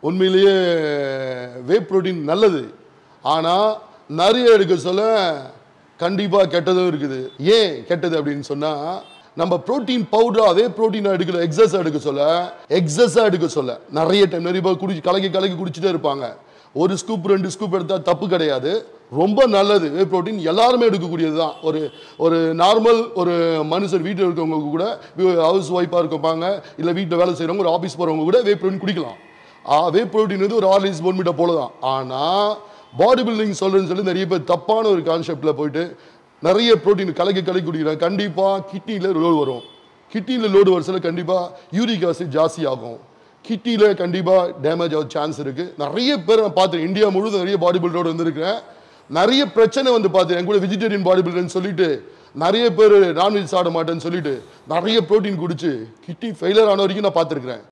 உண்மையிலேயே whey protein நல்லது ஆனால் நிறைய எடுக்க சொல்ல கண்டிப்பாக கெட்டதும் இருக்குது ஏன் கெட்டது அப்படின்னு சொன்னால் நம்ம புரோட்டீன் பவுடர் அதே புரோட்டீன் எடுக்கல எக்ஸஸ் எடுக்க சொல்ல எக்ஸஸாக எடுக்க சொல்ல நிறைய டைம் நிறைய பேர் குடிச்சு கலக்கி கலக்கி குடிச்சிட்டே இருப்பாங்க ஒரு ஸ்கூப் ரெண்டு ஸ்கூப் எடுத்தால் தப்பு கிடையாது ரொம்ப நல்லது வே புரோட்டீன் எல்லாருமே எடுக்கக்கூடியது தான் ஒரு ஒரு நார்மல் ஒரு மனுஷர் வீட்டில் இருக்கவங்க கூட ஹவுஸ் ஒய்ஃபாக இருப்பாங்க இல்லை வீட்டில் வேலை செய்கிறவங்க ஒரு ஆஃபீஸ் போகிறவங்க கூட வே புரோட்டீன் குடிக்கலாம் ஆ, வே புரோட்டீன் வந்து ஒரு ஆர்லிஸ் போன்மிட்ட போல தான் ஆனால் பாடி பில்டிங் சொல்கிறேன்னு சொல்லி நிறைய பேர் தப்பான ஒரு கான்செப்டில் போயிட்டு நிறைய புரோட்டீன் கலக்கி கலக்கி குடிக்கிறாங்க கண்டிப்பாக கிட்னியில் லோடு வரும் கிட்னியில் லோடு வரச்சில கண்டிப்பாக யூரிக் ஆசிட் ஜாஸ்தி ஆகும் கிட்னியில் கண்டிப்பாக டேமேஜ் ஆக சான்ஸ் இருக்குது நிறைய பேர் நான் பார்த்துருக்கேன் இந்தியா முழுவதும் நிறைய பாடி பில்டரோடு வந்திருக்கிறேன் நிறைய பிரச்சனை வந்து பார்த்தேன் என் கூட வெஜிடேரியன் பாடி பில்டர்னு சொல்லிட்டு நிறைய பேர் நான்வெஜ் சாப்பிட மாட்டேன்னு சொல்லிட்டு நிறைய புரோட்டீன் குடிச்சு கிட்னி ஃபெயிலியர் ஆன வரைக்கும் நான் பார்த்துருக்கிறேன்